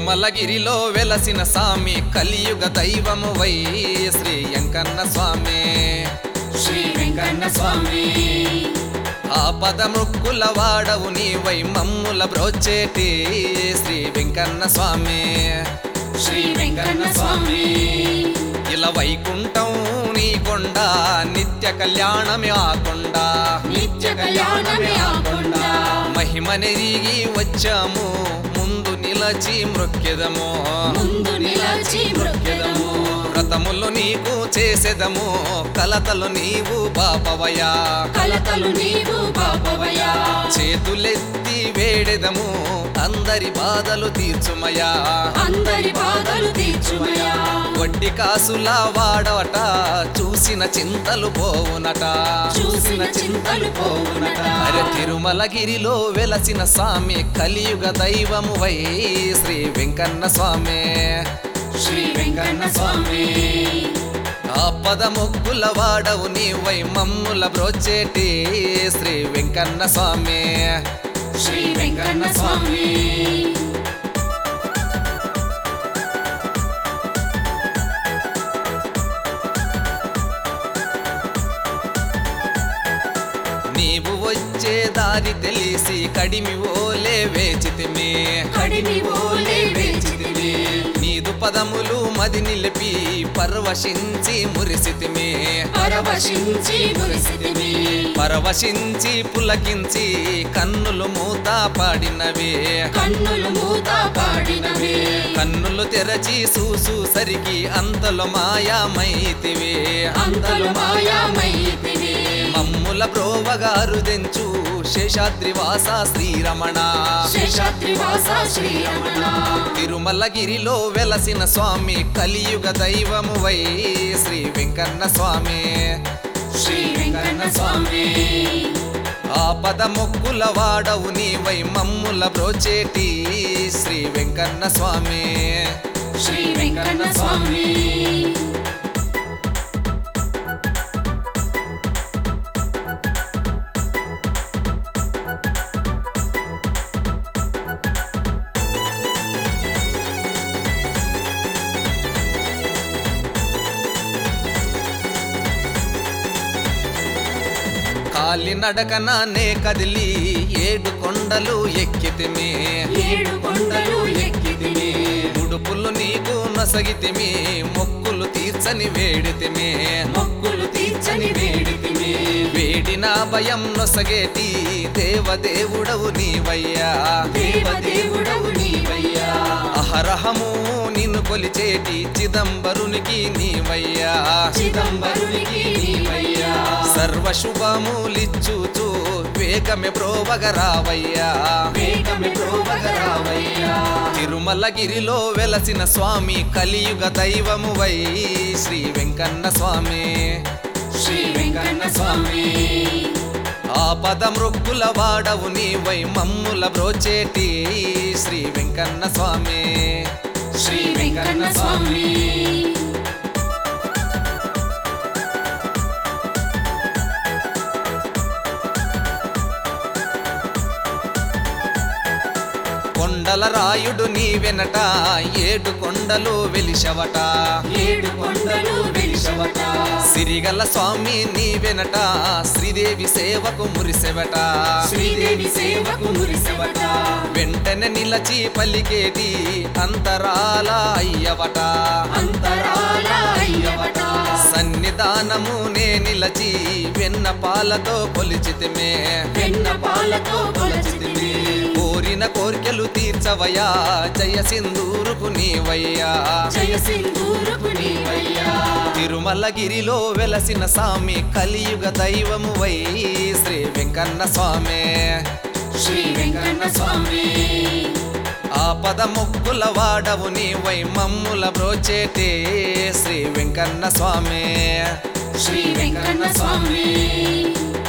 తిరుమలగిరిలో వెలసిన స్వామి కలియుగ దైవము వై శ్రీ వెంకన్న స్వామి శ్రీ వెంకన్న స్వామి ఆపద మృక్కుల వాడవు నీవై మమ్ముల బ్రోచేటి శ్రీ వెంకన్న స్వామి శ్రీ వెంకన్న స్వామి ఇలా వైకుంఠం నీ కొండ నిత్య కళ్యాణమే ఆకుండా నిత్య కళ్యాణమే ఆకుండా మహిమనెరిగి వచ్చాము ముందు నిలచి మృక్కెదము ముందు నిలచి మృక్కెదము వ్రతములు నీకు చేసేదము కలతలు నీవు బాపవయా కలతలు నీవు పాపవయా చేతులెత్తి వేడెదము అందరి బాధలు తీర్చుమయా అందరి బాధలు తీర్చుమయా వడ్డీ కాసులా వాడవట చూసిన చింతలు పోవునట చూసిన చింతలు పోవునట అరే తిరుమలగిరిలో వెలసిన స్వామి కలియుగ దైవము వై శ్రీ వెంకన్న స్వామి శ్రీ వెంకన్న స్వామి ఆపద మొక్కుల వాడవు నీవై మమ్ముల బ్రోచేటి శ్రీ వెంకన్న స్వామి శ్రీ వెంకన్న స్వామి నీవు వచ్చే దారి తెలిసి కడిమి ఓలే వేచితిమి కడిమి ఓలే వేచితివి నీదు పదములు మది నిలిపి పరవశించి మురిసితిమి పరవశించి మురిసితివి పరవశించి పులకించి కన్నులు మూత పాడినవి కన్నులు మూత పాడినవి కన్నులు తెరచి చూసు సరికి అంతలో మాయామైతివి అంతలు మాయామైతివి మమ్ముల బ్రోవగారు దెంచు శేషాద్రివాస శ్రీరమణ శేషాద్రివాస శ్రీరమణ తిరుమలగిరిలో వెలసిన స్వామి కలియుగ దైవము వై శ్రీ వెంకన్న స్వామి శ్రీ వెంకన్న స్వామి ఆపద మొక్కుల వాడవు నీవై మమ్ముల బ్రోచేటి శ్రీ వెంకన్న స్వామి శ్రీ వెంకన్న స్వామి కాలినడకనానే కదిలి ఏడు కొండలు ఎక్కితిమి ఏడు కొండలు ఎక్కితివి ఉడుపులు నీకు నొసగితిమి మొక్కులు తీర్చని వేడితిమి మొక్కులు తీర్చని వేడితివి వేడిన భయం నొసగేటి దేవదేవుడవు నీవయ్యా దేవదేవుడవు నీవయ్యా అహరహము నిన్ను కొలిచేటి చిదంబరునికి నీవయ్యా చిదంబరునికి నీవయ్యా సర్వశుభములిచ్చుచు వేగమే ప్రోవగరావయ్యా వేగమే ప్రోభగరావయ్యా తిరుమలగిరిలో వెలసిన స్వామి కలియుగ దైవము వై శ్రీ వెంకన్న స్వామి శ్రీ వెంకన్న స్వామి ఆపద మృక్కుల వాడవు నీవై మమ్ముల బ్రోచేటి శ్రీ వెంకన్న స్వామి శ్రీ వెంకన్న స్వామి కొండల రాయుడు నీ వెనట ఏడు కొండలు వెలిశవట ఏడు కొండలు వెలిసవట సిరిగల స్వామి నీ వెనట శ్రీదేవి సేవకు మురిసెవట శ్రీదేవి సేవకు మురిసవట వెంటనే నిలచి పలికేటి అంతరాల అయ్యవట అంతరాల అయ్యవట సన్నిధానము నే నిలచి వెన్న పాలతో కొలిచితిమే వెన్న పాలతో కొలచితివి కోరిన కోర్కెలు తీర్చవయ్యా జయ సింధూరుకు నీవయ్యా జయ సింధూరుకు నీవయ్యా తిరుమలగిరిలో వెలసిన స్వామి కలియుగ దైవము వై శ్రీ వెంకన్న స్వామి శ్రీ వెంకన్న స్వామి ఆపద మొక్కుల వాడవు నీవై మమ్ముల బ్రోచేటే శ్రీ వెంకన్న స్వామి శ్రీ వెంకన్న స్వామి